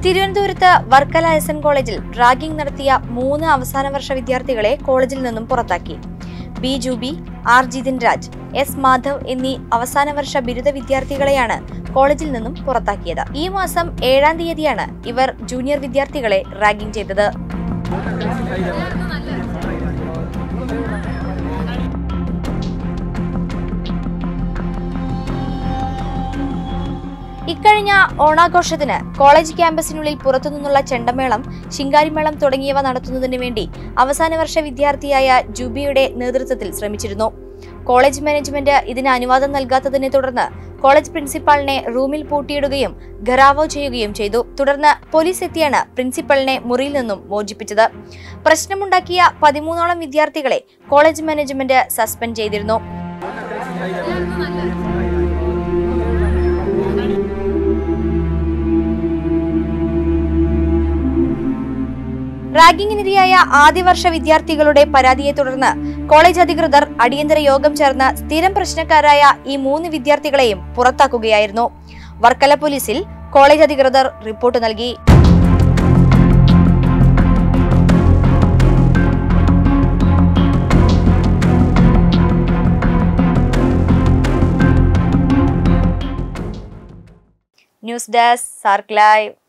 തിരുവനന്തപുരത്ത് Varkala S N കോളേജിൽ ragging നടത്തിയ മൂന്ന് അവസാന വർഷ വിദ്യാർത്ഥികളെ കോളേജിൽ നിന്നും പുറത്താക്കി B Jubi R Jithin Raj S Madhav എന്നീ അവസാന വർഷ ബിരുദ വിദ്യാർത്ഥികളെയാണ് കോളേജിൽ നിന്നും പുറത്താക്കിയത് ഈ മാസം ഏഴാം തീയതിയാണ് ഇവർ ജൂനിയർ വിദ്യാർത്ഥികളെ റാഗിംഗ് ചെയ്തത് ഇക്കഴിഞ്ഞ ഓണാഘോഷത്തിന് കോളേജ് ക്യാമ്പസിനുള്ളിൽ പുറത്തുനിന്നുള്ള ചെണ്ടമേളം ശിങ്കാരിമേളം തുടങ്ങിയവ നടത്തുന്നതിന് വേണ്ടി അവസാന വർഷ വിദ്യാർത്ഥിയായ ജൂബിയുടെ നേതൃത്വത്തിൽ ശ്രമിച്ചിരുന്നു കോളേജ് മാനേജ്മെന്റ് ഇതിന് അനുവാദം നൽകാത്തതിനെ തുടർന്ന് കോളേജ് പ്രിൻസിപ്പാളിനെ റൂമിൽ പൂട്ടിയിടുകയും ഘറാവോ ചെയ്യുകയും ചെയ്തു തുടർന്ന് പോലീസ് എത്തിയാണ് പ്രിൻസിപ്പലിനെ മുറിയിൽ നിന്നും മോചിപ്പിച്ചത് പ്രശ്നമുണ്ടാക്കിയ പതിമൂന്നോളം വിദ്യാർത്ഥികളെ കോളേജ് മാനേജ്മെന്റ് സസ്പെൻഡ് ചെയ്തിരുന്നു റാഗിങ്ങിനിരയായ ആദ്യവർഷ വിദ്യാർത്ഥികളുടെ പരാതിയെ തുടർന്ന് കോളേജ് അധികൃതർ അടിയന്തര യോഗം ചേർന്ന് സ്ഥിരം പ്രശ്നക്കാരായ ഈ മൂന്ന് വിദ്യാർത്ഥികളെയും പുറത്താക്കുകയായിരുന്നു വർക്കല പോലീസിൽ കോളേജ് അധികൃതർ റിപ്പോർട്ട് നൽകി ന്യൂസ് ഡെസ്ക് സാർക്ക് ലൈവ്